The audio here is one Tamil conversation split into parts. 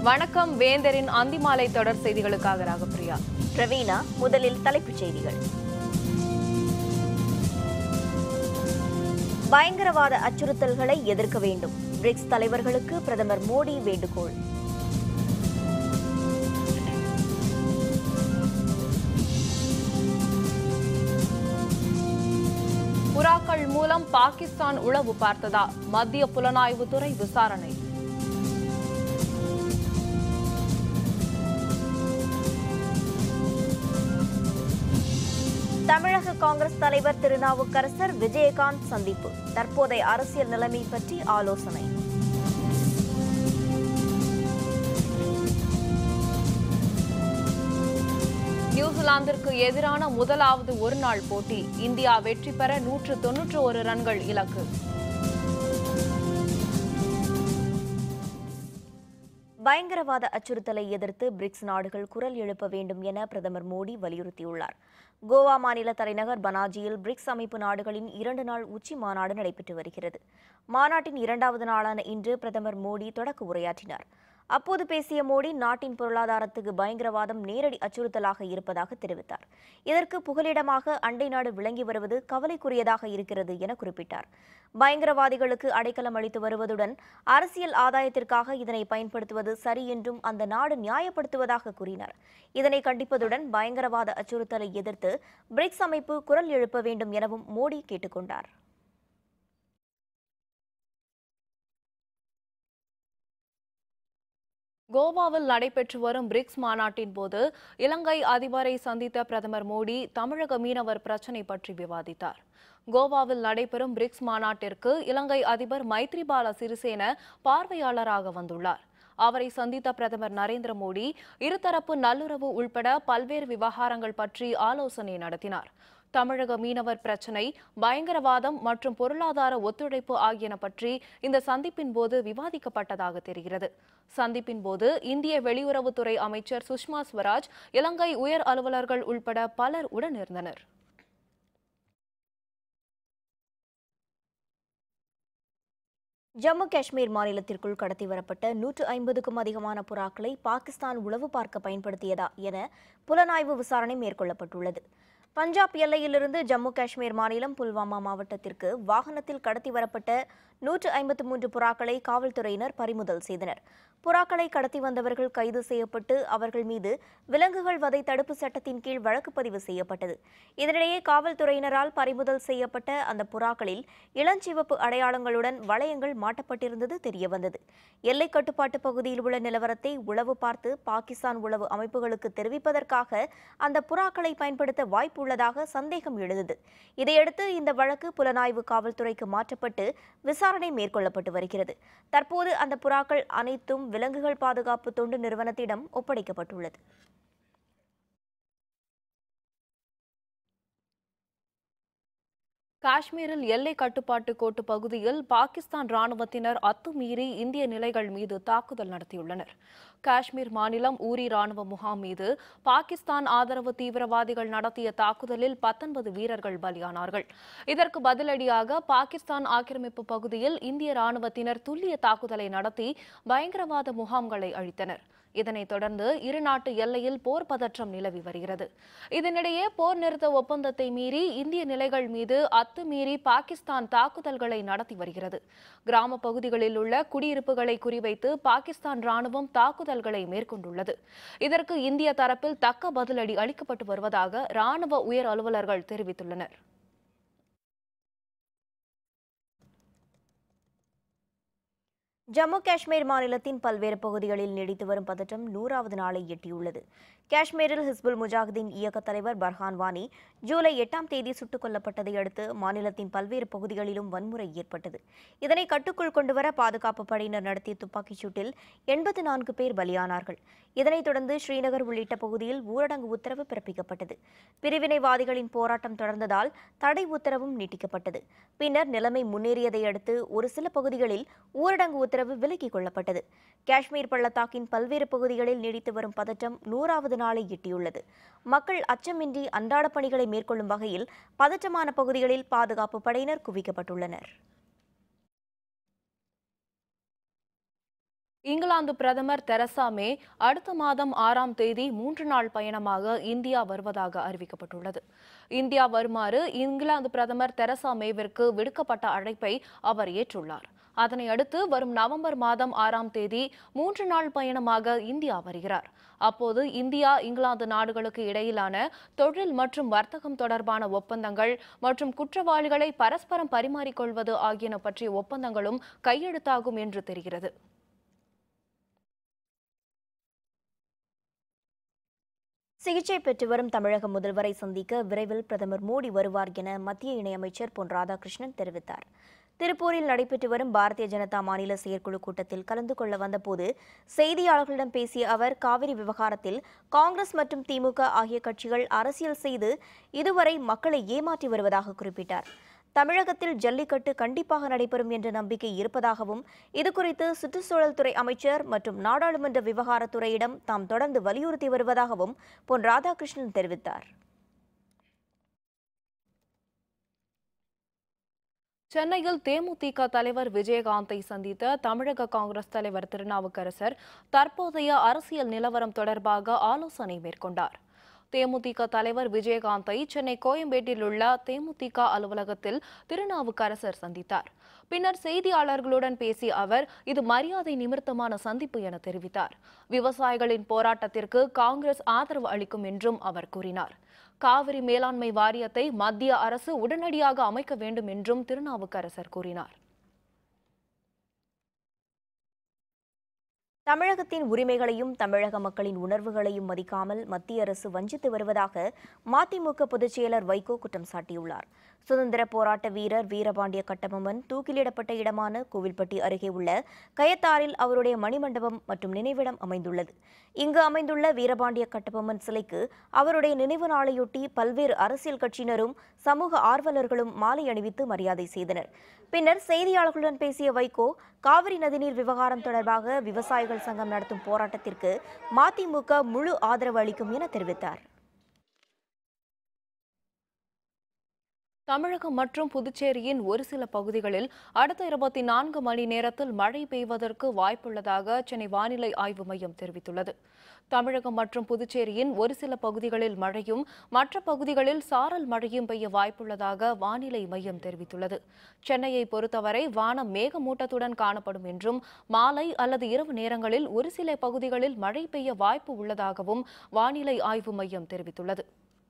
வணக்கம் வேந்தரின் அந்திமாலை தொடர் செய்திகளுக்காக ராகப்பிரியா பிரவீனா முதலில் தலைப்புச் செய்திகள் பயங்கரவாத அச்சுறுத்தல்களை எதிர்க்க வேண்டும் பிரிக்ஸ் தலைவர்களுக்கு பிரதமர் மோடி வேண்டுகோள் புறாக்கள் மூலம் பாகிஸ்தான் உளவு பார்த்ததா மத்திய புலனாய்வுத்துறை விசாரணை தமிழக காங்கிரஸ் தலைவர் திருநாவுக்கரசர் விஜயகாந்த் சந்திப்பு தற்போதைய அரசியல் நிலைமை பற்றி ஆலோசனை நியூசிலாந்திற்கு எதிரான முதலாவது ஒருநாள் போட்டி இந்தியா வெற்றி பெற நூற்று தொன்னூற்று ஒரு ரன்கள் இலக்கு பயங்கரவாத அச்சுறுத்தலை எதிர்த்து பிரிக்ஸ் நாடுகள் குரல் எழுப்ப வேண்டும் என பிரதமர் மோடி வலியுறுத்தியுள்ளார் கோவா மாநில தலைநகர் பனாஜியில் பிரிக்ஸ் அமைப்பு நாடுகளின் இரண்டு நாள் உச்சி மாநாடு நடைபெற்று வருகிறது மாநாட்டின் இரண்டாவது நாளான இன்று பிரதமர் மோடி தொடக்க உரையாற்றினார் அப்போது பேசிய மோடி நாட்டின் பொருளாதாரத்துக்கு பயங்கரவாதம் நேரடி அச்சுறுத்தலாக இருப்பதாக தெரிவித்தார் இதற்கு புகலிடமாக அண்டை நாடு விளங்கி வருவது கவலைக்குரியதாக இருக்கிறது என குறிப்பிட்டார் பயங்கரவாதிகளுக்கு அடைக்கலம் அளித்து வருவதுடன் அரசியல் ஆதாயத்திற்காக இதனை பயன்படுத்துவது சரி என்றும் அந்த நாடு நியாயப்படுத்துவதாக கூறினார் இதனை கண்டிப்பதுடன் பயங்கரவாத அச்சுறுத்தலை எதிர்த்து பிரிக்ஸ் அமைப்பு குரல் எழுப்ப வேண்டும் எனவும் மோடி கேட்டுக்கொண்டார் கோவாவில் நடைபெற்று வரும் பிரிக்ஸ் மாநாட்டின் போது இலங்கை அதிபரை சந்தித்த பிரதமர் மோடி தமிழக மீனவர் பிரச்சினை பற்றி விவாதித்தார் கோவாவில் நடைபெறும் பிரிக்ஸ் மாநாட்டிற்கு இலங்கை அதிபர் மைத்ரிபால சிறிசேன பார்வையாளராக வந்துள்ளார் அவரை சந்தித்த பிரதமர் நரேந்திர மோடி இருதரப்பு நல்லுறவு உள்பட பல்வேறு விவகாரங்கள் பற்றி ஆலோசனை நடத்தினார் தமிழக மீனவர் பிரச்சினை பயங்கரவாதம் மற்றும் பொருளாதார ஒத்துழைப்பு ஆகியன பற்றி இந்த சந்திப்பின் போது விவாதிக்கப்பட்டதாக தெரிகிறது சந்திப்பின் போது இந்திய வெளியுறவுத்துறை அமைச்சர் சுஷ்மா ஸ்வராஜ் இலங்கை உயர் அலுவலர்கள் உள்பட பலர் உடனிருந்தனர் ஜம்மு காஷ்மீர் மாநிலத்திற்குள் கடத்தி வரப்பட்ட நூற்று ஐம்பதுக்கும் அதிகமான புறாக்களை பாகிஸ்தான் உளவு பார்க்க பயன்படுத்தியதா என புலனாய்வு விசாரணை மேற்கொள்ளப்பட்டுள்ளது பஞ்சாப் எல்லையிலிருந்து ஜம்மு காஷ்மீர் மாநிலம் புல்வாமா மாவட்டத்திற்கு வாகனத்தில் கடத்தி வரப்பட்ட நூற்று ஐம்பத்து மூன்று புறாக்களை காவல்துறையினர் பறிமுதல் செய்தனர் புறாக்களை கடத்தி வந்தவர்கள் கைது செய்யப்பட்டு அவர்கள் மீது விலங்குகள் வதை தடுப்பு சட்டத்தின் கீழ் வழக்கு பதிவு செய்யப்பட்டது இதனிடையே காவல்துறையினரால் பறிமுதல் செய்யப்பட்ட அந்த புறாக்களில் இளஞ்சிவப்பு அடையாளங்களுடன் வளையங்கள் மாட்டப்பட்டிருந்தது தெரியவந்தது எல்லை கட்டுப்பாட்டு பகுதியில் உள்ள நிலவரத்தை உளவு பார்த்து பாகிஸ்தான் உளவு அமைப்புகளுக்கு தெரிவிப்பதற்காக அந்த புறாக்களை பயன்படுத்த வாய்ப்பு உள்ளதாக சந்தேகம் எழுந்தது இதையடுத்து இந்த வழக்கு புலனாய்வு காவல்துறைக்கு மாற்றப்பட்டு விசாரணை மேற்கொள்ளப்பட்டு வருகிறது தற்போது அந்த புறாக்கள் அனைத்தும் விலங்குகள் பாதுகாப்பு தொண்டு நிறுவனத்திடம் ஒப்படைக்கப்பட்டுள்ளது காஷ்மீரில் எல்லை கட்டுப்பாட்டு கோட்டு பகுதியில் பாகிஸ்தான் ராணுவத்தினர் அத்துமீறி இந்திய நிலைகள் மீது தாக்குதல் நடத்தியுள்ளனர் காஷ்மீர் மாநிலம் ஊரி ராணுவ முகாம் மீது பாகிஸ்தான் ஆதரவு தீவிரவாதிகள் நடத்திய தாக்குதலில் பத்தொன்பது வீரர்கள் பலியானார்கள் இதற்கு பதிலடியாக பாகிஸ்தான் ஆக்கிரமிப்பு பகுதியில் இந்திய ராணுவத்தினர் துல்லிய தாக்குதலை நடத்தி பயங்கரவாத முகாம்களை அழித்தனர் இதனைத் தொடர்ந்து இரு நாட்டு எல்லையில் போர் பதற்றம் நிலவி வருகிறது இதனிடையே போர் நிறுத்த ஒப்பந்தத்தை மீறி இந்திய நிலைகள் மீது அத்துமீறி பாகிஸ்தான் தாக்குதல்களை நடத்தி வருகிறது கிராம பகுதிகளில் உள்ள குடியிருப்புகளை குறிவைத்து பாகிஸ்தான் ராணுவம் தாக்குதல்களை மேற்கொண்டுள்ளது இதற்கு இந்திய தரப்பில் தக்க பதிலடி அளிக்கப்பட்டு வருவதாக ராணுவ உயர் அலுவலர்கள் தெரிவித்துள்ளனர் ஜம்மு காஷ்மீர் மாநிலத்தின் பல்வேறு பகுதிகளில் நீடித்து வரும் பதற்றம் நூறாவது நாளை எட்டியுள்ளது காஷ்மீரில் ஹிஸ்புல் முஜாஹிதீன் இயக்க தலைவர் பர்ஹான் வானி ஜூலை எட்டாம் தேதி சுட்டுக் கொல்லப்பட்டதை அடுத்து மாநிலத்தின் பல்வேறு பகுதிகளிலும் வன்முறை ஏற்பட்டது இதனை கட்டுக்குள் கொண்டுவர பாதுகாப்பு படையினர் நடத்திய துப்பாக்கிச் சூட்டில் எண்பத்து நான்கு பேர் பலியானார்கள் இதனைத் தொடர்ந்து ஸ்ரீநகர் உள்ளிட்ட பகுதியில் ஊரடங்கு உத்தரவு பிறப்பிக்கப்பட்டது பிரிவினைவாதிகளின் போராட்டம் தொடர்ந்ததால் தடை உத்தரவும் நீட்டிக்கப்பட்டது பின்னர் நிலைமை முன்னேறியதை அடுத்து ஒரு சில பகுதிகளில் ஊரடங்கு உத்தரவு விலக்கிக் கொள்ளப்பட்டது காஷ்மீர் பள்ளத்தாக்கின் பல்வேறு பகுதிகளில் நீடித்து வரும் பதற்றம் நூறாவது நாளை எட்டியுள்ளது மக்கள் அச்சமின்றி அன்றாட பணிகளை மேற்கொள்ளும் வகையில் பதற்றமான பகுதிகளில் பாதுகாப்பு படையினர் குவிக்கப்பட்டுள்ளனர் இங்கிலாந்து பிரதமர் தெரசா மே அடுத்த மாதம் ஆறாம் தேதி மூன்று நாள் பயணமாக இந்தியா வருவதாக அறிவிக்கப்பட்டுள்ளது இந்தியா வருமாறு இங்கிலாந்து பிரதமர் தெரசா மேவிற்கு விடுக்கப்பட்ட அழைப்பை அவர் ஏற்றுள்ளார் அதனை அடுத்து வரும் நவம்பர் மாதம் ஆறாம் தேதி மூன்று நாள் பயணமாக இந்தியா வருகிறார் அப்போது இந்தியா இங்கிலாந்து நாடுகளுக்கு இடையிலான தொழில் மற்றும் வர்த்தகம் தொடர்பான ஒப்பந்தங்கள் மற்றும் குற்றவாளிகளை பரஸ்பரம் பரிமாறிக்கொள்வது ஆகியன பற்றிய ஒப்பந்தங்களும் கையெழுத்தாகும் என்று தெரிகிறது சிகிச்சை பெற்று வரும் தமிழக முதல்வரை சந்திக்க விரைவில் பிரதமர் மோடி வருவார் என மத்திய இணையமைச்சர் பொன் ராதாகிருஷ்ணன் தெரிவித்தார் திருப்பூரில் நடைபெற்று வரும் பாரதிய ஜனதா மாநில செயற்குழு கூட்டத்தில் கலந்து கொள்ள வந்தபோது செய்தியாளர்களிடம் பேசிய அவர் காவிரி விவகாரத்தில் காங்கிரஸ் மற்றும் திமுக ஆகிய கட்சிகள் அரசியல் செய்து இதுவரை மக்களை ஏமாற்றி வருவதாக குறிப்பிட்டார் தமிழகத்தில் ஜல்லிக்கட்டு கண்டிப்பாக நடைபெறும் என்ற நம்பிக்கை இருப்பதாகவும் இதுகுறித்து சுற்றுச்சூழல் துறை அமைச்சர் மற்றும் நாடாளுமன்ற விவகாரத்துறையிடம் தாம் தொடர்ந்து வலியுறுத்தி வருவதாகவும் பொன் ராதாகிருஷ்ணன் தெரிவித்தார் சென்னையில் தேமுதிக தலைவர் விஜயகாந்தை சந்தித்த தமிழக காங்கிரஸ் தலைவர் திருநாவுக்கரசர் தற்போதைய அரசியல் நிலவரம் தொடர்பாக ஆலோசனை மேற்கொண்டார் தேமுதிக தலைவர் விஜயகாந்தை சென்னை கோயம்பேட்டில் உள்ள தேமுதிக அலுவலகத்தில் திருநாவுக்கரசர் சந்தித்தார் பின்னர் செய்தியாளர்களுடன் பேசிய அவர் இது மரியாதை நிமித்தமான சந்திப்பு என தெரிவித்தார் விவசாயிகளின் போராட்டத்திற்கு காங்கிரஸ் ஆதரவு அளிக்கும் என்றும் அவர் கூறினார் காவிரி மேலாண்மை வாரியத்தை மத்திய அரசு உடனடியாக அமைக்க வேண்டும் என்றும் திருநாவுக்கரசர் கூறினார் தமிழகத்தின் உரிமைகளையும் தமிழக மக்களின் உணர்வுகளையும் மதிக்காமல் மத்திய அரசு வஞ்சித்து வருவதாக மதிமுக பொதுச் செயலர் வைகோ குற்றம் சாட்டியுள்ளார் சுதந்திர போராட்ட வீரர் வீரபாண்டிய கட்டபொம்மன் தூக்கிலிடப்பட்ட இடமான கோவில்பட்டி அருகே உள்ள கயத்தாறில் அவருடைய மணிமண்டபம் மற்றும் நினைவிடம் அமைந்துள்ளது இங்கு அமைந்துள்ள வீரபாண்டிய கட்டபொம்மன் சிலைக்கு அவருடைய நினைவு நாளையொட்டி பல்வேறு அரசியல் கட்சியினரும் சமூக ஆர்வலர்களும் மாலை அணிவித்து மரியாதை செய்தனர் பின்னர் செய்தியாளர்களுடன் பேசிய வைகோ காவிரி நதிநீர் விவகாரம் தொடர்பாக விவசாயிகள் சங்கம் நடத்தும் போராட்டத்திற்கு மதிமுக முழு ஆதரவு அளிக்கும் என தெரிவித்தார் தமிழகம் மற்றும் புதுச்சேரியின் ஒரு சில பகுதிகளில் அடுத்த இருபத்தி நான்கு மணி நேரத்தில் மழை பெய்வதற்கு வாய்ப்புள்ளதாக சென்னை வானிலை ஆய்வு மையம் தெரிவித்துள்ளது தமிழகம் மற்றும் புதுச்சேரியின் ஒரு சில பகுதிகளில் மழையும் மற்ற பகுதிகளில் சாரல் மழையும் பெய்ய வாய்ப்புள்ளதாக வானிலை மையம் தெரிவித்துள்ளது சென்னையை பொறுத்தவரை வானம் மேகமூட்டத்துடன் காணப்படும் என்றும் மாலை அல்லது இரவு நேரங்களில் ஒரு சில பகுதிகளில் மழை பெய்ய வாய்ப்பு உள்ளதாகவும் வானிலை ஆய்வு மையம் தெரிவித்துள்ளது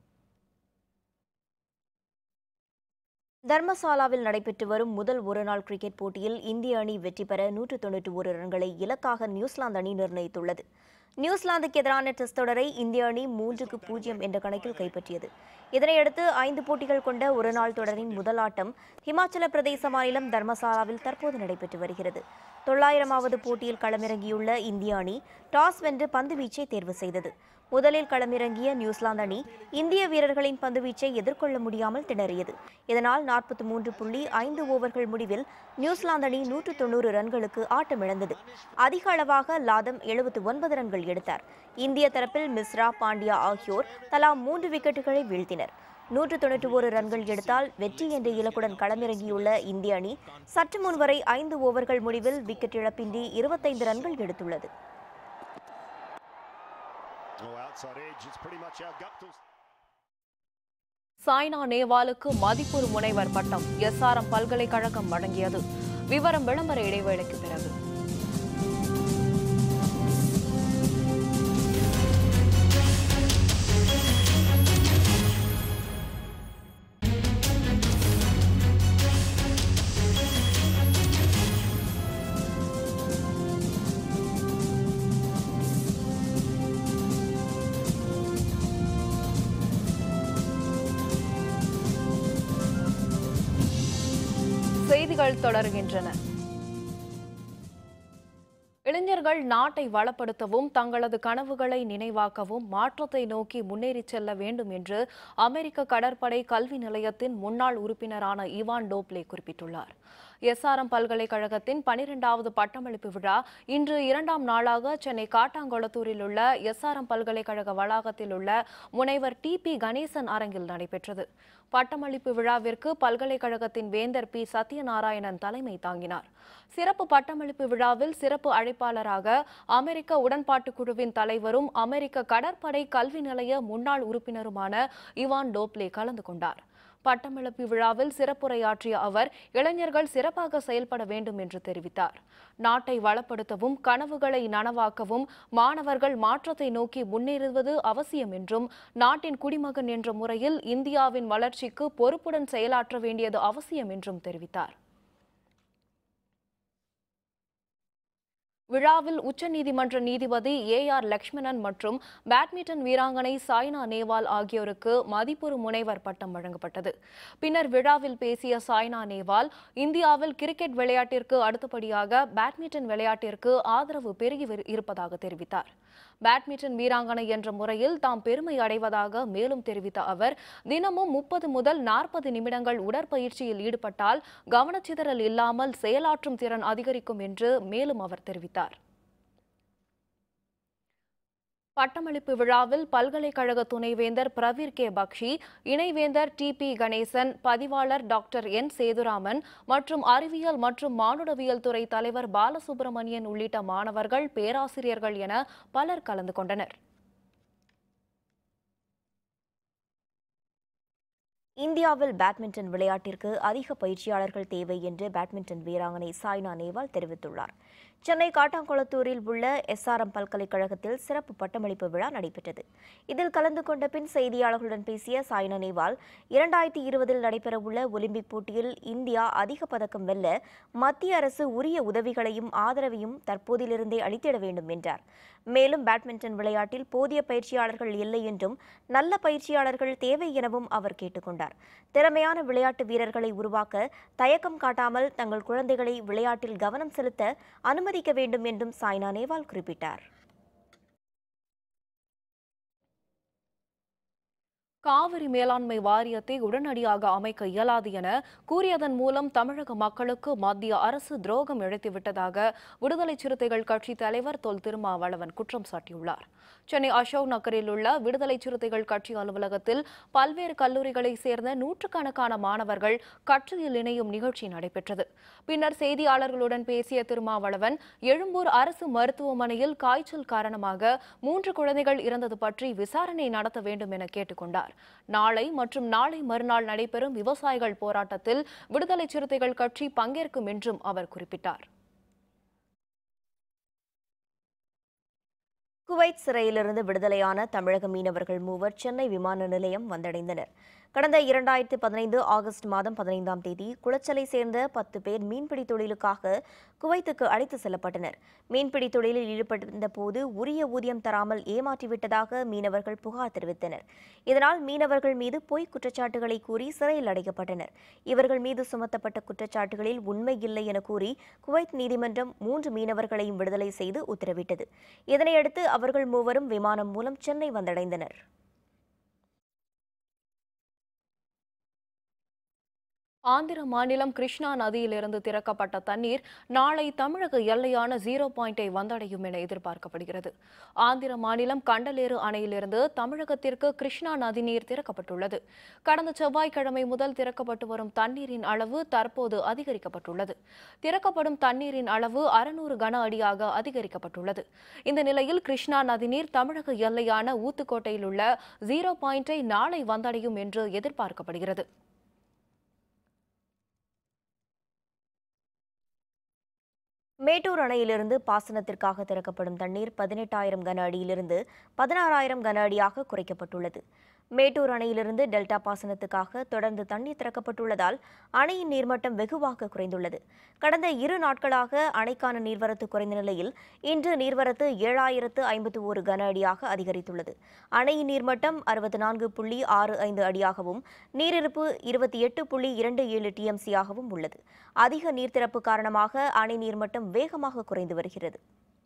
தர்மசாலாவில் நடைபெற்று வரும் முதல் ஒருநாள் கிரிக்கெட் போட்டியில் இந்திய அணி வெற்றி பெற நூற்று தொண்ணூற்றி ஒரு ரன்களை இலக்காக நியூசிலாந்து அணி நிர்ணயித்துள்ளது நியூசிலாந்துக்கு எதிரான டெஸ்ட் தொடரை இந்திய அணி மூன்றுக்கு பூஜ்ஜியம் என்ற கணக்கில் கைப்பற்றியது இதனையடுத்து ஐந்து போட்டிகள் கொண்ட ஒருநாள் தொடரின் முதல் ஆட்டம் ஹிமாச்சல பிரதேச மாநிலம் தர்மசாலாவில் தற்போது நடைபெற்று வருகிறது தொள்ளாயிரமாவது போட்டியில் களமிறங்கியுள்ள இந்திய அணி டாஸ் வென்று பந்து வீச்சை தேர்வு செய்தது முதலில் களமிறங்கிய நியூசிலாந்து அணி இந்திய வீரர்களின் பந்துவீச்சை எதிர்கொள்ள முடியாமல் திணறியது இதனால் நாற்பத்தி மூன்று புள்ளி ஐந்து ஓவர்கள் முடிவில் நியூசிலாந்து அணி நூற்று தொண்ணூறு ரன்களுக்கு ஆட்டமிழந்தது அதிக அளவாக லாதம் எழுபத்தி ஒன்பது ரன்கள் எடுத்தார் இந்திய தரப்பில் மிஸ்ரா பாண்டியா ஆகியோர் தலா மூன்று விக்கெட்டுகளை வீழ்த்தினர் நூற்று தொண்ணூற்றி ஒரு ரன்கள் எடுத்தால் வெற்றி என்ற இலக்குடன் களமிறங்கியுள்ள இந்திய அணி சற்று முன் வரை ஐந்து ஓவர்கள் முடிவில் விக்கெட் இழப்பின்றி இருபத்தைந்து ரன்கள் எடுத்துள்ளது Oh, outside edge. It's pretty much our gut to. Saina நேவாலுக்கு மதிப்பூர் முனைவர் பட்டம் எஸ்ஆர்எம் பல்கலைக்கழகம் வழங்கியது விவரம் விளம்பர இடைவேளைக்கு பிறகு செய்திகள் தொடர்கின்றன இளைஞர்கள் நாட்டை வளப்படுத்தவும் தங்களது கனவுகளை நினைவாக்கவும் மாற்றத்தை நோக்கி முன்னேறிச் செல்ல வேண்டும் என்று அமெரிக்க கடற்படை கல்வி நிலையத்தின் முன்னாள் உறுப்பினரான இவான் டோப்லே குறிப்பிட்டுள்ளார் எஸ்ஆர்எம் பல்கலைக்கழகத்தின் பனிரெண்டாவது பட்டமளிப்பு விழா இன்று இரண்டாம் நாளாக சென்னை காட்டாங்குளத்தூரில் உள்ள எஸ்ஆர்எம் பல்கலைக்கழக வளாகத்தில் உள்ள முனைவர் டி பி கணேசன் அரங்கில் நடைபெற்றது பட்டமளிப்பு விழாவிற்கு பல்கலைக்கழகத்தின் வேந்தர் பி சத்யநாராயணன் தலைமை தாங்கினார் சிறப்பு பட்டமளிப்பு விழாவில் சிறப்பு அழைப்பாளராக முன்னதாக அமெரிக்க உடன்பாட்டு குழுவின் தலைவரும் அமெரிக்க கடற்படை கல்வி நிலைய முன்னாள் உறுப்பினருமான இவான் டோப்லே கலந்து கொண்டார் பட்டமளிப்பு விழாவில் சிறப்புரையாற்றிய அவர் இளைஞர்கள் சிறப்பாக செயல்பட வேண்டும் என்று தெரிவித்தார் நாட்டை வளப்படுத்தவும் கனவுகளை நனவாக்கவும் மாணவர்கள் மாற்றத்தை நோக்கி முன்னேறுவது அவசியம் என்றும் நாட்டின் குடிமகன் என்ற முறையில் இந்தியாவின் வளர்ச்சிக்கு பொறுப்புடன் செயலாற்ற வேண்டியது அவசியம் என்றும் தெரிவித்தார் விழாவில் உச்சநீதிமன்ற நீதிபதி ஏ ஆர் லக்ஷ்மணன் மற்றும் பேட்மிண்டன் வீராங்கனை சாய்னா நேவால் ஆகியோருக்கு மதிப்புறு முனைவர் பட்டம் வழங்கப்பட்டது பின்னர் விழாவில் பேசிய சாய்னா நேவால் இந்தியாவில் கிரிக்கெட் விளையாட்டிற்கு அடுத்தபடியாக பேட்மிண்டன் விளையாட்டிற்கு ஆதரவு பெருகி வரு- இருப்பதாக தெரிவித்தார் பேட்மிண்டன் வீராங்கனை என்ற முறையில் தாம் பெருமை அடைவதாக மேலும் தெரிவித்த அவர் தினமும் முப்பது முதல் நாற்பது நிமிடங்கள் உடற்பயிற்சியில் ஈடுபட்டால் கவனச்சிதறல் இல்லாமல் செயலாற்றும் திறன் அதிகரிக்கும் என்று மேலும் அவர் தெரிவித்தார் பட்டமளிப்பு விழாவில் பல்கலைக்கழக துணைவேந்தர் பிரவீர் கே பக்ஷி இணைவேந்தர் டி பி கணேசன் பதிவாளர் டாக்டர் என் சேதுராமன் மற்றும் அறிவியல் மற்றும் மானுடவியல் துறை தலைவர் பாலசுப்ரமணியன் உள்ளிட்ட மாணவர்கள் பேராசிரியர்கள் என பலர் கலந்து கொண்டனர் இந்தியாவில் பேட்மிண்டன் விளையாட்டிற்கு அதிக பயிற்சியாளர்கள் தேவை என்று பேட்மிண்டன் வீராங்கனை சாய்னா நேவால் தெரிவித்துள்ளார் சென்னை காட்டாங்குளத்தூரில் உள்ள எஸ்ஆர்எம் பல்கலைக்கழகத்தில் சிறப்பு பட்டமளிப்பு விழா நடைபெற்றது இதில் கலந்து கொண்ட பின் செய்தியாளர்களுடன் பேசிய சாய்னா நேவால் இரண்டாயிரத்தி இருபதில் நடைபெறவுள்ள ஒலிம்பிக் போட்டியில் இந்தியா அதிக பதக்கம் வெல்ல மத்திய அரசு உரிய உதவிகளையும் ஆதரவையும் தற்போதிலிருந்தே அளித்திட வேண்டும் என்றார் மேலும் பேட்மிண்டன் விளையாட்டில் போதிய பயிற்சியாளர்கள் இல்லை என்றும் நல்ல பயிற்சியாளர்கள் தேவை எனவும் அவர் கேட்டுக்கொண்டார் திறமையான விளையாட்டு வீரர்களை உருவாக்க தயக்கம் காட்டாமல் தங்கள் குழந்தைகளை விளையாட்டில் கவனம் செலுத்த அனுமதிக்க வேண்டும் என்றும் சாய்னா நேவால் குறிப்பிட்டார் காவிரி மேலாண்மை வாரியத்தை உடனடியாக அமைக்க இயலாது என கூறியதன் மூலம் தமிழக மக்களுக்கு மத்திய அரசு துரோகம் இழைத்துவிட்டதாக விடுதலை சிறுத்தைகள் கட்சி தலைவர் தொல் திருமாவளவன் குற்றம் சாட்டியுள்ளார் சென்னை அசோக் நகரில் உள்ள விடுதலை சிறுத்தைகள் கட்சி அலுவலகத்தில் பல்வேறு கல்லூரிகளைச் சேர்ந்த நூற்றுக்கணக்கான மாணவர்கள் கட்சியில் இணையும் நிகழ்ச்சி நடைபெற்றது பின்னர் செய்தியாளர்களுடன் பேசிய திருமாவளவன் எழும்பூர் அரசு மருத்துவமனையில் காய்ச்சல் காரணமாக மூன்று குழந்தைகள் இறந்தது பற்றி விசாரணை நடத்த வேண்டும் என கேட்டுக்கொண்டார் நாளை மற்றும் நாளை மறுநாள் நடைபெறும் விவசாயிகள் போராட்டத்தில் விடுதலை சிறுத்தைகள் கட்சி பங்கேற்கும் என்றும் அவர் குறிப்பிட்டார் குவைத் சிறையிலிருந்து விடுதலையான தமிழக மீனவர்கள் மூவர் சென்னை விமான நிலையம் வந்தடைந்தனர் கடந்த இரண்டாயிரத்து பதினைந்து ஆகஸ்ட் மாதம் பதினைந்தாம் தேதி குளச்சலை சேர்ந்த பத்து பேர் மீன்பிடி தொழிலுக்காக குவைத்துக்கு அழைத்து செல்லப்பட்டனர் மீன்பிடி தொழிலில் ஈடுபட்டிருந்த போது உரிய ஊதியம் தராமல் ஏமாற்றிவிட்டதாக மீனவர்கள் புகார் தெரிவித்தனர் இதனால் மீனவர்கள் மீது பொய் குற்றச்சாட்டுகளை கூறி சிறையில் அடைக்கப்பட்டனர் இவர்கள் மீது சுமத்தப்பட்ட குற்றச்சாட்டுகளில் உண்மை இல்லை என கூறி குவைத் நீதிமன்றம் மூன்று மீனவர்களையும் விடுதலை செய்து உத்தரவிட்டது இதனையடுத்து அவர்கள் மூவரும் விமானம் மூலம் சென்னை வந்தடைந்தனர் ஆந்திர மாநிலம் கிருஷ்ணா நதியிலிருந்து திறக்கப்பட்ட தண்ணீர் நாளை தமிழக எல்லையான ஜீரோ பாயிண்டை வந்தடையும் என எதிர்பார்க்கப்படுகிறது ஆந்திர மாநிலம் கண்டலேறு அணையிலிருந்து தமிழகத்திற்கு கிருஷ்ணா நதிநீர் திறக்கப்பட்டுள்ளது கடந்த செவ்வாய்க்கிழமை முதல் திறக்கப்பட்டு வரும் தண்ணீரின் அளவு தற்போது அதிகரிக்கப்பட்டுள்ளது திறக்கப்படும் தண்ணீரின் அளவு அறுநூறு கன அடியாக அதிகரிக்கப்பட்டுள்ளது இந்த நிலையில் கிருஷ்ணா நதிநீர் தமிழக எல்லையான ஊத்துக்கோட்டையில் உள்ள ஜீரோ பாயிண்டை நாளை வந்தடையும் என்று எதிர்பார்க்கப்படுகிறது மேட்டூர் அணையிலிருந்து பாசனத்திற்காக திறக்கப்படும் தண்ணீர் பதினெட்டாயிரம் கன அடியிலிருந்து பதினாறாயிரம் கன அடியாக குறைக்கப்பட்டுள்ளது மேட்டூர் அணையிலிருந்து டெல்டா பாசனத்துக்காக தொடர்ந்து தண்ணீர் திறக்கப்பட்டுள்ளதால் அணையின் நீர்மட்டம் வெகுவாக குறைந்துள்ளது கடந்த இரு நாட்களாக அணைக்கான நீர்வரத்து குறைந்த நிலையில் இன்று நீர்வரத்து ஏழாயிரத்து ஐம்பத்து ஒரு கன அடியாக அதிகரித்துள்ளது அணையின் நீர்மட்டம் அறுபத்தி நான்கு புள்ளி ஆறு ஐந்து அடியாகவும் நீரிருப்பு இருபத்தி எட்டு புள்ளி இரண்டு ஏழு டிஎம்சியாகவும் உள்ளது அதிக நீர்த்திறப்பு காரணமாக அணை நீர்மட்டம் வேகமாக குறைந்து வருகிறது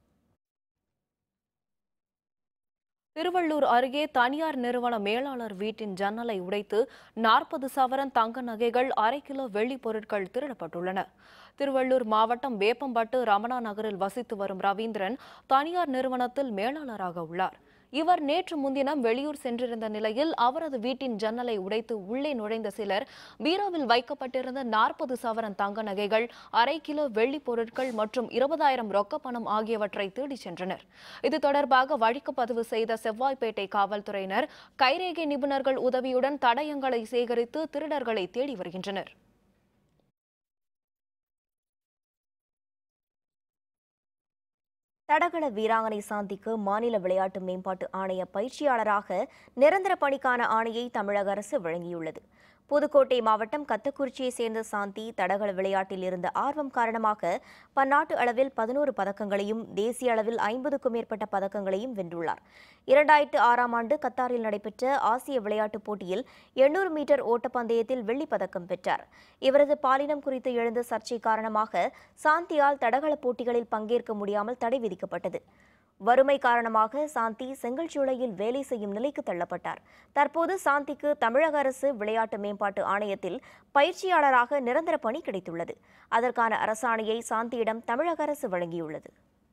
திருவள்ளூர் அருகே தனியார் நிறுவன மேலாளர் வீட்டின் ஜன்னலை உடைத்து நாற்பது சவரன் தங்க நகைகள் அரை கிலோ வெள்ளிப் பொருட்கள் திருடப்பட்டுள்ளன திருவள்ளூர் மாவட்டம் வேப்பம்பட்டு ரமணா நகரில் வசித்து வரும் ரவீந்திரன் தனியார் நிறுவனத்தில் மேலாளராக உள்ளார் இவர் நேற்று முன்தினம் வெளியூர் சென்றிருந்த நிலையில் அவரது வீட்டின் ஜன்னலை உடைத்து உள்ளே நுழைந்த சிலர் பீரோவில் வைக்கப்பட்டிருந்த நாற்பது சவரன் தங்க நகைகள் அரை கிலோ வெள்ளி பொருட்கள் மற்றும் இருபதாயிரம் ரொக்க பணம் ஆகியவற்றை தேடிச் சென்றனர் இது தொடர்பாக வழக்கு பதிவு செய்த செவ்வாய்ப்பேட்டை காவல்துறையினர் கைரேகை நிபுணர்கள் உதவியுடன் தடயங்களை சேகரித்து திருடர்களை தேடி வருகின்றனர் தடகள வீராங்கனை சாந்திக்கு மாநில விளையாட்டு மேம்பாட்டு ஆணைய பயிற்சியாளராக நிரந்தர பணிக்கான ஆணையை தமிழக அரசு வழங்கியுள்ளது புதுக்கோட்டை மாவட்டம் கத்தக்குறிச்சியை சேர்ந்த சாந்தி தடகள விளையாட்டில் இருந்த ஆர்வம் காரணமாக பன்னாட்டு அளவில் பதினோரு பதக்கங்களையும் தேசிய அளவில் ஐம்பதுக்கும் மேற்பட்ட பதக்கங்களையும் வென்றுள்ளார் இரண்டாயிரத்து ஆறாம் ஆண்டு கத்தாரில் நடைபெற்ற ஆசிய விளையாட்டுப் போட்டியில் எண்ணூறு மீட்டர் ஓட்டப்பந்தயத்தில் வெள்ளிப் பதக்கம் பெற்றார் இவரது பாலினம் குறித்து எழுந்த சர்ச்சை காரணமாக சாந்தியால் தடகள போட்டிகளில் பங்கேற்க முடியாமல் தடை விதிக்கப்பட்டது வறுமை காரணமாக சாந்தி செங்கல்சூளையில் வேலை செய்யும் நிலைக்கு தள்ளப்பட்டார் தற்போது சாந்திக்கு தமிழக அரசு விளையாட்டு மேம்பாட்டு ஆணையத்தில் பயிற்சியாளராக நிரந்தர பணி கிடைத்துள்ளது அதற்கான அரசாணையை சாந்தியிடம் தமிழக அரசு வழங்கியுள்ளது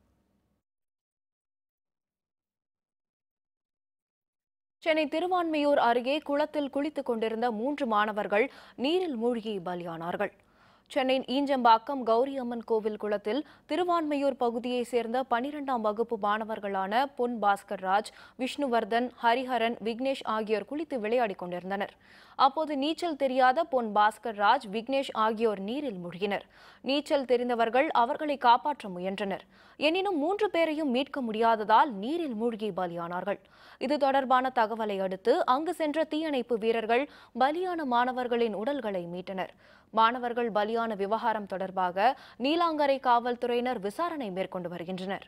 சென்னை திருவான்மையூர் அருகே குளத்தில் குளித்துக் கொண்டிருந்த மூன்று மாணவர்கள் நீரில் மூழ்கி பலியானார்கள் சென்னை ஈஞ்சம்பாக்கம் கௌரியம்மன் கோவில் குளத்தில் திருவான்மையூர் பகுதியைச் சேர்ந்த பனிரெண்டாம் வகுப்பு மாணவர்களான பொன் பாஸ்கர் ராஜ் விஷ்ணுவர்தன் ஹரிஹரன் விக்னேஷ் ஆகியோர் குளித்து விளையாடிக் கொண்டிருந்தனர் அப்போது நீச்சல் தெரியாத பொன் பாஸ்கர் ராஜ் விக்னேஷ் ஆகியோர் நீரில் மூழ்கினர் நீச்சல் தெரிந்தவர்கள் அவர்களை காப்பாற்ற முயன்றனர் எனினும் மூன்று பேரையும் மீட்க முடியாததால் நீரில் மூழ்கி பலியானார்கள் இது தொடர்பான தகவலை அடுத்து அங்கு சென்ற தீயணைப்பு வீரர்கள் பலியான மாணவர்களின் உடல்களை மீட்டனர் மாணவர்கள் பலியான விவகாரம் தொடர்பாக நீலாங்கரை காவல்துறையினர் விசாரணை மேற்கொண்டு வருகின்றனர்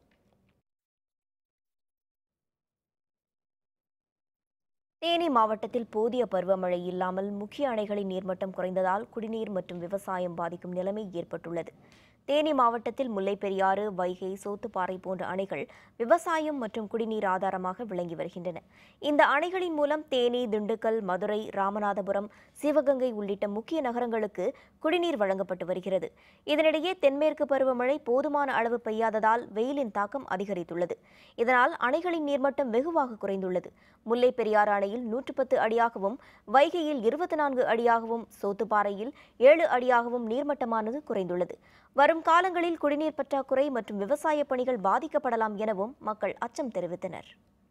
தேனி மாவட்டத்தில் போதிய பருவமழை இல்லாமல் முக்கிய அணைகளின் நீர்மட்டம் குறைந்ததால் குடிநீர் மற்றும் விவசாயம் பாதிக்கும் நிலைமை ஏற்பட்டுள்ளது தேனி மாவட்டத்தில் முல்லைப் பெரியாறு வைகை சோத்துப்பாறை போன்ற அணைகள் விவசாயம் மற்றும் குடிநீர் ஆதாரமாக விளங்கி வருகின்றன இந்த அணைகளின் மூலம் தேனி திண்டுக்கல் மதுரை ராமநாதபுரம் சிவகங்கை உள்ளிட்ட முக்கிய நகரங்களுக்கு குடிநீர் வழங்கப்பட்டு வருகிறது இதனிடையே தென்மேற்கு பருவமழை போதுமான அளவு பெய்யாததால் வெயிலின் தாக்கம் அதிகரித்துள்ளது இதனால் அணைகளின் நீர்மட்டம் வெகுவாக குறைந்துள்ளது முல்லை பெரியாறு அணையில் நூற்று பத்து அடியாகவும் வைகையில் இருபத்தி நான்கு அடியாகவும் சோத்துப்பாறையில் ஏழு அடியாகவும் நீர்மட்டமானது குறைந்துள்ளது வரும் காலங்களில் குடிநீர் பற்றாக்குறை மற்றும் விவசாய பணிகள் பாதிக்கப்படலாம் எனவும் மக்கள் அச்சம் தெரிவித்தனர்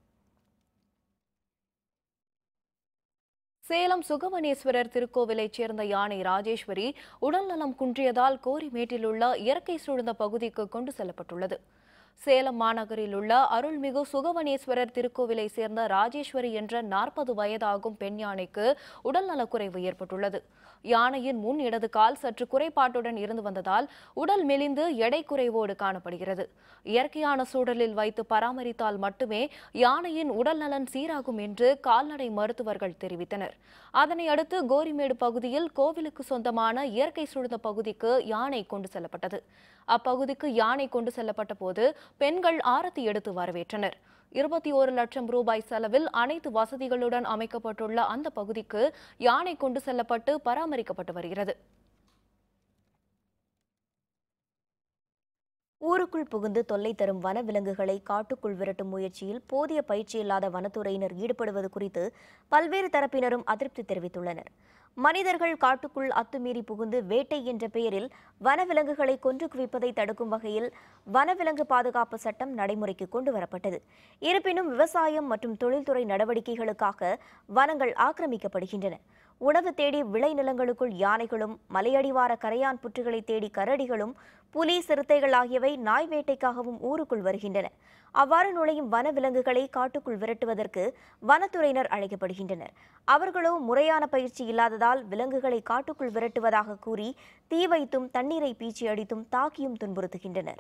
சேலம் சுகவனேஸ்வரர் திருக்கோவிலைச் சேர்ந்த யானை ராஜேஸ்வரி உடல்நலம் குன்றியதால் கோரிமேட்டில் உள்ள இயற்கை சூழ்ந்த பகுதிக்கு கொண்டு செல்லப்பட்டுள்ளது சேலம் மாநகரில் உள்ள அருள்மிகு சுகவனேஸ்வரர் திருக்கோவிலை சேர்ந்த ராஜேஸ்வரி என்ற நாற்பது வயதாகும் பெண் யானைக்கு உடல்நலக்குறைவு ஏற்பட்டுள்ளது யானையின் முன் இடது கால் சற்று குறைபாட்டுடன் இருந்து வந்ததால் உடல் மெலிந்து எடை குறைவோடு காணப்படுகிறது இயற்கையான சூழலில் வைத்து பராமரித்தால் மட்டுமே யானையின் உடல்நலன் சீராகும் என்று கால்நடை மருத்துவர்கள் தெரிவித்தனர் அதனை அடுத்து கோரிமேடு பகுதியில் கோவிலுக்கு சொந்தமான இயற்கை சூழ்ந்த பகுதிக்கு யானை கொண்டு செல்லப்பட்டது அப்பகுதிக்கு யானை கொண்டு செல்லப்பட்ட போது பெண்கள் ஆரத்தி எடுத்து வரவேற்றனர் இருபத்தி ஓரு லட்சம் ரூபாய் செலவில் அனைத்து வசதிகளுடன் அமைக்கப்பட்டுள்ள அந்த பகுதிக்கு யானை கொண்டு செல்லப்பட்டு பராமரிக்கப்பட்டு வருகிறது ஊருக்குள் புகுந்து தொல்லை தரும் வனவிலங்குகளை காட்டுக்குள் விரட்டும் முயற்சியில் போதிய பயிற்சி இல்லாத வனத்துறையினர் ஈடுபடுவது குறித்து பல்வேறு தரப்பினரும் அதிருப்தி தெரிவித்துள்ளனர் மனிதர்கள் காட்டுக்குள் அத்துமீறி புகுந்து வேட்டை என்ற பெயரில் வனவிலங்குகளை கொன்று குவிப்பதை தடுக்கும் வகையில் வனவிலங்கு பாதுகாப்பு சட்டம் நடைமுறைக்கு கொண்டு வரப்பட்டது இருப்பினும் விவசாயம் மற்றும் தொழில்துறை நடவடிக்கைகளுக்காக வனங்கள் ஆக்கிரமிக்கப்படுகின்றன உணவு தேடி விளைநிலங்களுக்குள் யானைகளும் மலையடிவார கரையான் புற்றுகளை தேடி கரடிகளும் புலி சிறுத்தைகள் ஆகியவை நாய் வேட்டைக்காகவும் ஊருக்குள் வருகின்றன அவ்வாறு நுழையும் வனவிலங்குகளை காட்டுக்குள் விரட்டுவதற்கு வனத்துறையினர் அழைக்கப்படுகின்றனர் அவர்களோ முறையான பயிற்சி இல்லாததால் விலங்குகளை காட்டுக்குள் விரட்டுவதாக கூறி தீ வைத்தும் தண்ணீரை பீச்சி அடித்தும் தாக்கியும் துன்புறுத்துகின்றனர்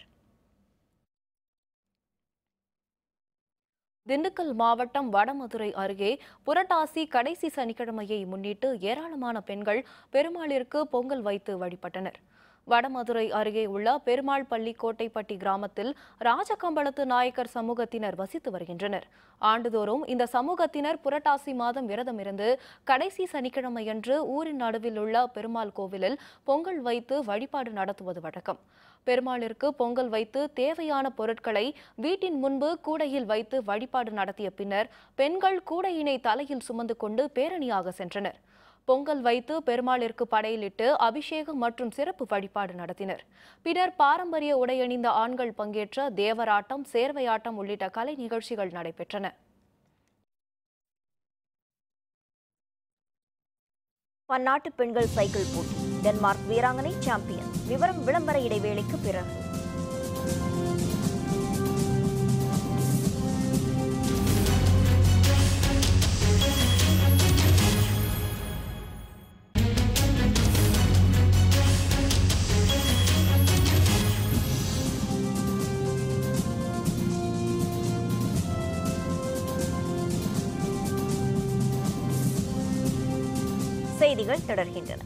திண்டுக்கல் மாவட்டம் வடமதுரை அருகே புரட்டாசி கடைசி சனிக்கிழமையை முன்னிட்டு ஏராளமான பெண்கள் பெருமாளிற்கு பொங்கல் வைத்து வழிபட்டனர் வடமதுரை அருகே உள்ள பெருமாள் பள்ளி கோட்டைப்பட்டி கிராமத்தில் ராஜகம்பளத்து நாயக்கர் சமூகத்தினர் வசித்து வருகின்றனர் ஆண்டுதோறும் இந்த சமூகத்தினர் புரட்டாசி மாதம் விரதம் இருந்து கடைசி சனிக்கிழமையன்று ஊரின் நடுவில் உள்ள பெருமாள் கோவிலில் பொங்கல் வைத்து வழிபாடு நடத்துவது வழக்கம் பெருமாளிற்கு பொங்கல் வைத்து தேவையான பொருட்களை வீட்டின் முன்பு கூடையில் வைத்து வழிபாடு நடத்திய பின்னர் பெண்கள் கூடையினை தலையில் சுமந்து கொண்டு பேரணியாக சென்றனர் பொங்கல் வைத்து பெருமாளிற்கு படையிலிட்டு அபிஷேகம் மற்றும் சிறப்பு வழிபாடு நடத்தினர் பின்னர் பாரம்பரிய உடையணிந்த ஆண்கள் பங்கேற்ற தேவராட்டம் சேர்வையாட்டம் உள்ளிட்ட கலை நிகழ்ச்சிகள் நடைபெற்றன பன்னாட்டு பெண்கள் சைக்கிள் போட்டி டென்மார்க் வீராங்கனை சாம்பியன் விவரம் விளம்பர இடைவேளைக்கு பிறகு செய்திகள் தொடர்கின்றன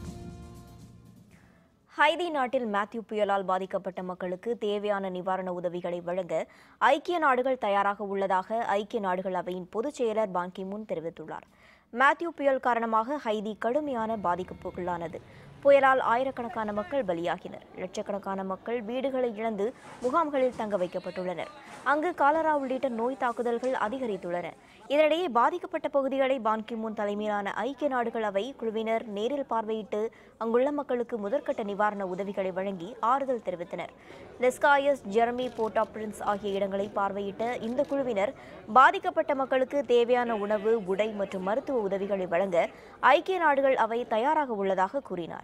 ஹைதி நாட்டில் மேத்யூ புயலால் பாதிக்கப்பட்ட மக்களுக்கு தேவையான நிவாரண உதவிகளை வழங்க ஐக்கிய நாடுகள் தயாராக உள்ளதாக ஐக்கிய நாடுகள் அவையின் பொதுச் செயலர் பான் கி மூன் தெரிவித்துள்ளார் மேத்யூ புயல் காரணமாக ஹைதி கடுமையான பாதிப்புக்குள்ளானது புயலால் ஆயிரக்கணக்கான மக்கள் பலியாகினர் லட்சக்கணக்கான மக்கள் வீடுகளை இழந்து முகாம்களில் தங்க வைக்கப்பட்டுள்ளனர் அங்கு காலரா உள்ளிட்ட நோய் தாக்குதல்கள் அதிகரித்துள்ளன இதனிடையே பாதிக்கப்பட்ட பகுதிகளை பான் கி மூன் தலைமையிலான ஐக்கிய நாடுகள் அவை குழுவினர் நேரில் பார்வையிட்டு அங்குள்ள மக்களுக்கு முதற்கட்ட நிவாரண உதவிகளை வழங்கி ஆறுதல் தெரிவித்தனர் Les Cayes Jeremie Port au Prince ஆகிய இடங்களை பார்வையிட்ட இந்த குழுவினர் பாதிக்கப்பட்ட மக்களுக்கு தேவையான உணவு உடை மற்றும் மருத்துவ உதவிகளை வழங்க ஐக்கிய நாடுகள் அவை தயாராக உள்ளதாக கூறினார்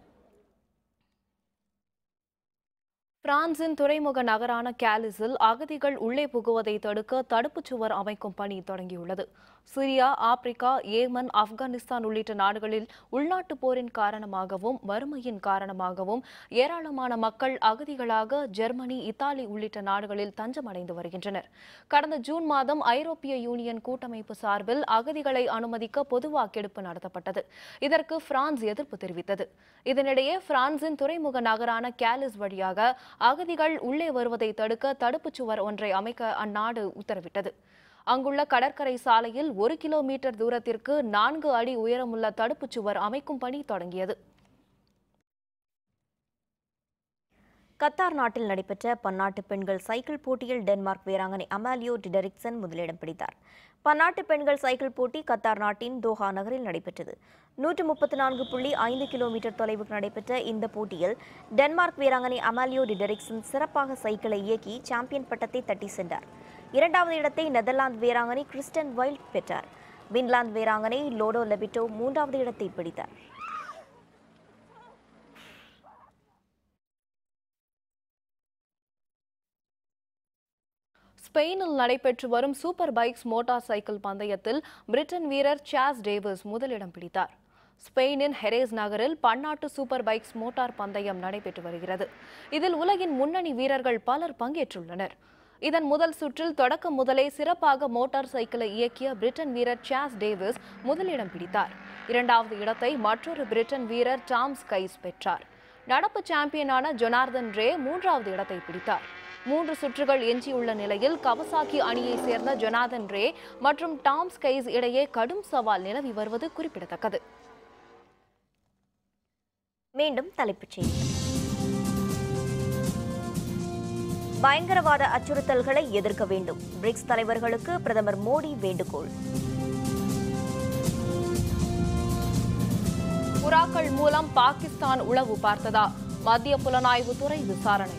பிரான்சின் துறைமுக நகரான கேலிஸில் அகதிகள் உள்ளே புகுவதை தடுக்க தடுப்புச் சுவர் அமைக்கும் பணி தொடங்கியுள்ளது சிரியா ஆப்பிரிக்கா ஏமன் ஆப்கானிஸ்தான் உள்ளிட்ட நாடுகளில் உள்நாட்டுப் போரின் காரணமாகவும் வறுமையின் காரணமாகவும் ஏராளமான மக்கள் அகதிகளாக ஜெர்மனி இத்தாலி உள்ளிட்ட நாடுகளில் தஞ்சமடைந்து வருகின்றனர் கடந்த ஜூன் மாதம் ஐரோப்பிய யூனியன் கூட்டமைப்பு சார்பில் அகதிகளை அனுமதிக்க பொது வாக்கெடுப்பு நடத்தப்பட்டது இதற்கு பிரான்ஸ் எதிர்ப்பு தெரிவித்தது இதனிடையே பிரான்சின் துறைமுக நகரான கேலிஸ் வழியாக அகதிகள் உள்ளே வருவதை தடுக்க தடுப்புச் சுவர் ஒன்றை அமைக்க அந்நாடு உத்தரவிட்டது அங்குள்ள கடற்கரை சாலையில் ஒரு கிலோமீட்டர் தூரத்திற்கு நான்கு அடி உயரமுள்ள தடுப்புச் சுவர் அமைக்கும் பணி தொடங்கியது கத்தார் நாட்டில் நடைபெற்ற பன்னாட்டு பெண்கள் சைக்கிள் போட்டியில் டென்மார்க் வீராங்கனை அமாலியோ டிடெரிக்சன் முதலிடம் பிடித்தார் பன்னாட்டு பெண்கள் சைக்கிள் போட்டி கத்தார் நாட்டின் தோஹா நகரில் நடைபெற்றது நூற்று முப்பத்தி நான்கு புள்ளி ஐந்து கிலோமீட்டர் தொலைவுக்கு நடைபெற்ற இந்த போட்டியில் டென்மார்க் வீராங்கனை அமாலியோ டிடெரிக்சன் சிறப்பாக சைக்கிளை இயக்கி சாம்பியன் பட்டத்தை தட்டி சென்றார் இரண்டாவது இடத்தை நெதர்லாந்து வீராங்கனை கிறிஸ்டன் வைல்ட் பெற்றார் பின்லாந்து வீராங்கனை லோடோ லெபிட்டோ மூன்றாவது இடத்தை பிடித்தார் ஸ்பெயினில் நடைபெற்று வரும் சூப்பர் பைக்ஸ் மோட்டார் சைக்கிள் பந்தயத்தில் பிரிட்டன் வீரர் சாஸ் டேவிஸ் முதலிடம் பிடித்தார் ஸ்பெயினின் ஹெரேஸ் நகரில் பன்னாட்டு சூப்பர் பைக்ஸ் மோட்டார் பந்தயம் நடைபெற்று வருகிறது இதில் உலகின் முன்னணி வீரர்கள் பலர் பங்கேற்றுள்ளனர் இதன் முதல் சுற்றில் தொடக்கம் முதலே சிறப்பாக மோட்டார் சைக்கிளை இயக்கிய பிரிட்டன் வீரர் சாஸ் டேவிஸ் முதலிடம் பிடித்தார் இரண்டாவது இடத்தை மற்றொரு பிரிட்டன் வீரர் டாம் ஸ்கைஸ் பெற்றார் நடப்பு சாம்பியனான ஜொனார்தன் ரே மூன்றாவது இடத்தை பிடித்தார் மூன்று சுற்றுகள் எஞ்சியுள்ள நிலையில் கவசாக்கி அணியைச் சேர்ந்த ஜொனாதன் ரே மற்றும் டாம் ஸ்கைஸ் இடையே கடும் சவால் நிலவி வருவது குறிப்பிடத்தக்கது மீண்டும் தலைப்புச் செய்திகள் பயங்கரவாத அச்சுறுத்தல்களை எதிர்க்க வேண்டும் பிரிக்ஸ் தலைவர்களுக்கு பிரதமர் மோடி வேண்டுகோள் புறாக்கள் மூலம் பாகிஸ்தான் உளவு பார்த்ததா மத்திய புலனாய்வு துறை விசாரணை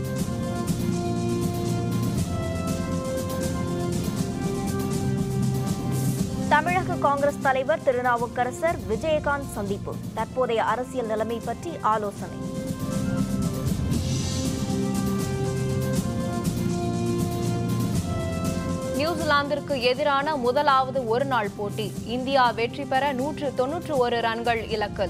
தமிழக காங்கிரஸ் தலைவர் திருநாவுக்கரசர் விஜயகாந்த் சந்திப்பு தற்போதைய அரசியல் நிலைமை பற்றி ஆலோசனை நியூசிலாந்திற்கு எதிரான முதலாவது ஒருநாள் போட்டி இந்தியா வெற்றி பெற நூற்று தொன்னூற்று ஒரு ரன்கள் இலக்கு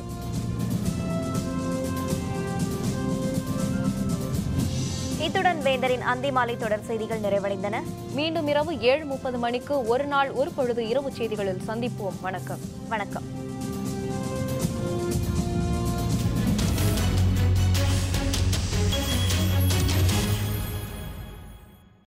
இத்துடன் வேந்தரின் அந்திமாலை தொடர் செய்திகள் நிறைவடைந்தன மீண்டும் இரவு ஏழு முப்பது மணிக்கு ஒரு நாள் ஒரு பொழுது இரவு செய்திகளில் சந்திப்போம் வணக்கம் வணக்கம்